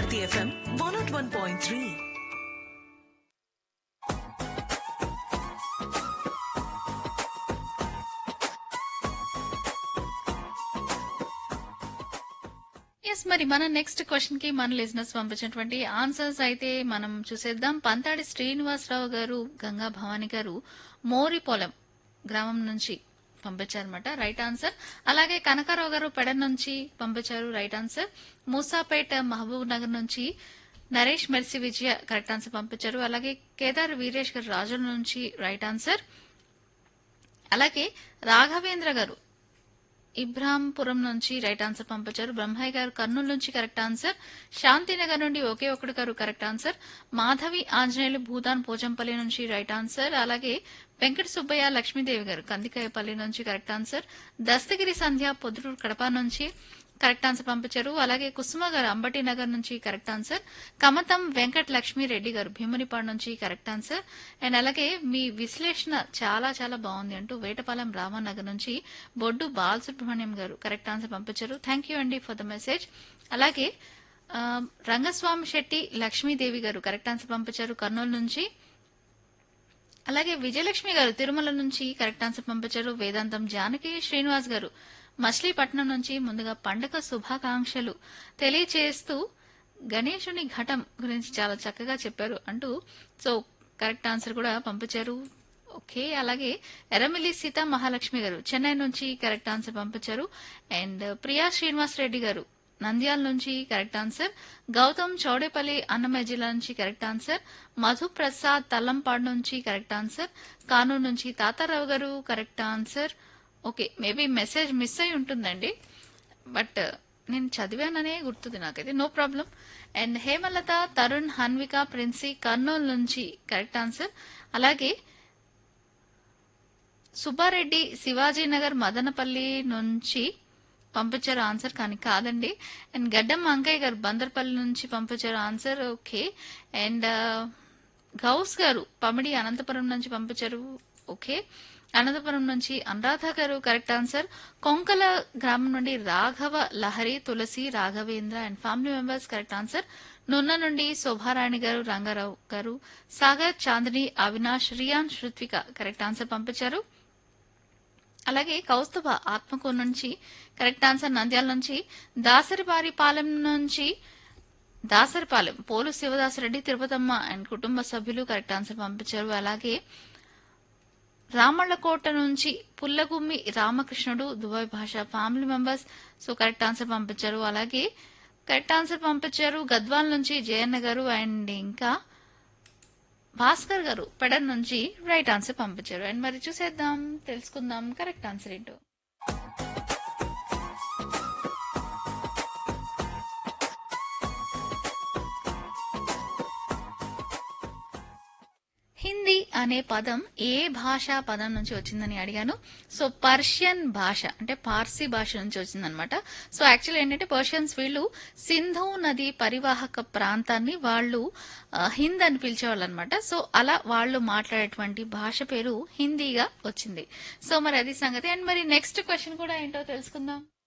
Bharati FM one not one point three yes మరి మన next question కి మన లిజినెస్ పంపించినటువంటి ఆన్సర్స్ అయితే మనం చూసేద్దాం పంతాడి శ్రీనివాసరావు గారు గంగా భవాని గారు మోరిపొలం గ్రామం నుంచి పంపించారనమాట రైట్ ఆన్సర్ అలాగే కనకారావు గారు పెడ నుంచి పంపించారు రైట్ ఆన్సర్ మూసాపేట మహబూబ్ నగర్ నుంచి Naresh Mercy Vijaya correct answer పంపించారు అలాగే కేదార్ వీరేష్ గారు రాజుల నుంచి రైట్ ఆన్సర్ అలాగే రాఘవేంద్ర గారు ఇబ్రాంపురం నుంచి రైట్ ఆన్సర్ పంపించారు బ్రహ్మయ్య గారు కర్నూలు నుంచి కరెక్ట్ ఆన్సర్ శాంతినగర్ నుండి ఒకే ఒకటి గారు కరెక్ట్ ఆన్సర్ మాధవి ఆంజనేయులు భూదాన్ పోచంపల్లి నుంచి రైట్ ఆన్సర్ అలాగే వెంకట సుబ్బయ్య లక్ష్మీదేవి గారు కందికాయపల్లి నుంచి కరెక్ట్ ఆన్సర్ దస్తగిరి సంధ్య పొద్దుటూరు కడప నుంచి కరెక్ట్ ఆన్సర్ పంపించారు అలాగే కుసుమ గారు అంబటి నగర్ నుంచి కరెక్ట్ ఆన్సర్ కమతం వెంకట లక్ష్మీ రెడ్డి గారు భీమునిపాడు నుంచి కరెక్ట్ ఆన్సర్ అండ్ అలాగే మీ విశ్లేషణ చాలా చాలా బాగుంది అంటూ వేటపాలెం రామనగర్ నుంచి బొడ్డు బాలసుబ్రహ్మణ్యం గారు కరెక్ట్ ఆన్సర్ పంపించారు థ్యాంక్ యూ అండి ఫర్ ద మెసేజ్ అలాగే ఆ, రంగస్వామి శెట్టి లక్ష్మీదేవి గారు కరెక్ట్ ఆన్సర్ పంపించారు కర్నూలు నుంచి అలాగే విజయలక్ష్మి గారు తిరుమల నుంచి కరెక్ట్ ఆన్సర్ పంపించారు వేదాంతం జానకి శ్రీనివాస్ గారు మచిలీపట్నం నుంచి ముందుగా పండగ శుభాకాంక్షలు తెలియచేస్తూ గణేశుని ఘటం గురించి చాలా చక్కగా చెప్పారు అంటూ సో కరెక్ట్ ఆన్సర్ కూడా పంపించారు ఓకే అలాగే ఎర్రమిల్లి సీతా మహాలక్ష్మి గారు చెన్నై నుంచి కరెక్ట్ ఆన్సర్ పంపించారు అండ్ ప్రియా శ్రీనివాస్ రెడ్డి గారు నంద్యాల నుంచి కరెక్ట్ ఆన్సర్ గౌతమ్ చౌడేపల్లి అన్నమయ్య జిల్లా నుంచి కరెక్ట్ ఆన్సర్ మధు ప్రసాద్ తల్లంపాడు నుంచి కరెక్ట్ ఆన్సర్ కానూరు నుంచి Tatarao garu correct answer okay maybe message miss అయి ఉంటుందండి బట్ నేను చదివాననే గుర్తుంది నాకైతే no problem and Hemalatha Tarun Hanvika Princy Kurnool నుంచి కరెక్ట్ ఆన్సర్ అలాగే సుబ్బారెడ్డి శివాజీనగర్ మదనపల్లి నుంచి పంపించారు ఆన్సర్ కానీ కాదండి అండ్ గడ్డం అంకయ్య గారు బందర్పల్లి నుంచి పంపించారు ఆన్సర్ ఓకే అండ్ గౌస్ గారు పమిడి అనంతపురం నుంచి పంపించారు ఓకే అనంతపురం నుంచి అనురాధ గారు కరెక్ట్ ఆన్సర్ కొంకల గ్రామం నుండి Raghava Lahari Tulasi Raghavendra and family members correct answer Nunna నుండి శోభారాణి గారు రంగారావు గారు సాగర్ చాందిని అవినాష్ రియాన్ శృత్విక కరెక్ట్ ఆన్సర్ పంపించారు అలాగే కౌస్తుభ ఆత్మకూరు నుంచి కరెక్ట్ ఆన్సర్ నంద్యాల నుంచి దాసరిపారి పాలెం నుంచి దాసరిపాలెం పోలు శివదాసరెడ్డి తిరుపతమ్మ అండ్ కుటుంబ సభ్యులు కరెక్ట్ ఆన్సర్ పంపించారు అలాగే రామళ్ళకోట నుంచి Pullagummi Ramakrishnudu Dubai Basha family members so correct answer పంపించారు అలాగే కరెక్ట్ ఆన్సర్ పంపించారు గద్వాల్ నుంచి జయన్న గారు అండ్ ఇంకా భాస్కర్ గారు పెడన్ నుంచి రైట్ ఆన్సర్ పంపించారు అండ్ మరి చూసేద్దాం తెలుసుకుందాం కరెక్ట్ ఆన్సర్ ఏంటో హిందీ అనే పదం ఏ భాషా పదం నుంచి వచ్చిందని అడిగాను సో పర్షియన్ భాష అంటే పార్సీ భాష నుంచి వచ్చిందనమాట సో యాక్చువల్ ఏంటంటే పర్షియన్స్ వీళ్ళు సింధు నది పరివాహక ప్రాంతాన్ని వాళ్ళు ఆ, హింద్ అని పిలిచేవాళ్ళు అనమాట సో అలా వాళ్ళు మాట్లాడేటువంటి భాష పేరు హిందీగా వచ్చింది సో మరి అది సంగతి అండ్ మరి నెక్స్ట్ క్వశ్చన్ కూడా ఏంటో తెలుసుకుందాం